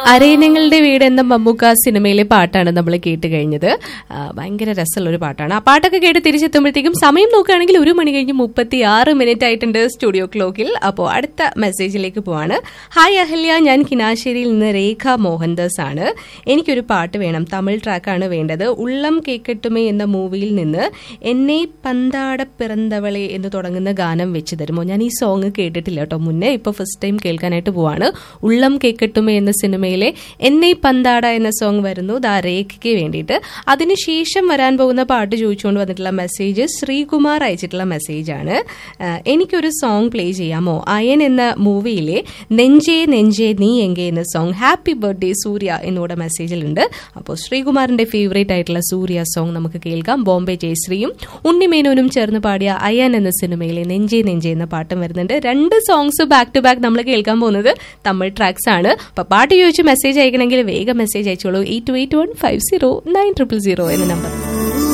അരയനങ്ങളുടെ വീട് എന്ന മമ്മൂക്ക സിനിമയിലെ പാട്ടാണ് നമ്മൾ കേട്ട് കഴിഞ്ഞത് ആ, ഭയങ്കര രസമുള്ള ഒരു പാട്ടാണ് ആ പാട്ടൊക്കെ കേട്ട് തിരിച്ചെത്തുമ്പോഴത്തേക്കും സമയം നോക്കുകയാണെങ്കിൽ ഒരു മണി കഴിഞ്ഞ് മുപ്പത്തി ആറ് മിനിറ്റ് ആയിട്ടുണ്ട് സ്റ്റുഡിയോ ക്ലോക്കിൽ അപ്പോൾ അടുത്ത മെസ്സേജിലേക്ക് പോവാണ് ഹായ് അഹല്യ ഞാൻ കിനാശ്ശേരിയിൽ നിന്ന് രേഖ മോഹൻദാസ് ആണ് എനിക്കൊരു പാട്ട് വേണം തമിഴ് ട്രാക്കാണ് വേണ്ടത് ഉള്ളം കേക്കട്ടുമേ എന്ന മൂവിയിൽ നിന്ന് എന്നെ പന്താട പിറന്തവളെ എന്ന് തുടങ്ങുന്ന ഗാനം വെച്ച് തരുമോ ഞാൻ ഈ സോങ് കേട്ടിട്ടില്ല കേട്ടോ മുന്നേ ഇപ്പൊ ഫസ്റ്റ് ടൈം കേൾക്കാനായിട്ട് പോവാണ് ഉള്ളം കേക്കട്ടുമേ എന്ന സിനിമയിലെ എന്നെ പന്താട എന്ന സോങ് വരുന്നു ദാ രേഖയ്ക്ക് വേണ്ടിയിട്ട് അതിനുശേഷം വരാൻ പോകുന്ന പാട്ട് ചോദിച്ചുകൊണ്ട് വന്നിട്ടുള്ള മെസ്സേജ് ശ്രീകുമാർ അയച്ചിട്ടുള്ള മെസ്സേജാണ് ആഹ് എനിക്കൊരു സോങ് പ്ലേ ചെയ്യാമോ അയൻ എന്ന മൂവിയിലെ നെഞ്ചേ നെഞ്ചേ നീ എങ്കെ എന്ന സോങ് ഹാപ്പി ബർത്ത്ഡേ സൂര്യ എന്നിവിടെ മെസ്സേജിലുണ്ട് അപ്പോൾ ശ്രീകുമാറിന്റെ ഫേവറേറ്റ് ആയിട്ടുള്ള സൂര്യ സോങ് നമുക്ക് കേൾക്കാം ബോംബെ ജയശ്രീയും ഉണ്ണിമേനോനും ചേർന്ന് പാടിയ അയൻ എന്ന സിനിമയിലെ നെഞ്ചേ നെഞ്ചേ എന്ന പാട്ടും വരുന്നുണ്ട് രണ്ട് സോങ്സ് ബാക്ക് ടു ബാക്ക് നമ്മൾ കേൾക്കാൻ പോകുന്നത് തമിഴ് ട്രാക്സ് ആണ് അപ്പൊ പാട്ട് ചോദിച്ച് മെസ്സേജ് അയക്കണമെങ്കിൽ വേഗം മെസ്സേജ് അയച്ചോളൂ eight two eight one five zero nine triple zero എന്ന നമ്പർ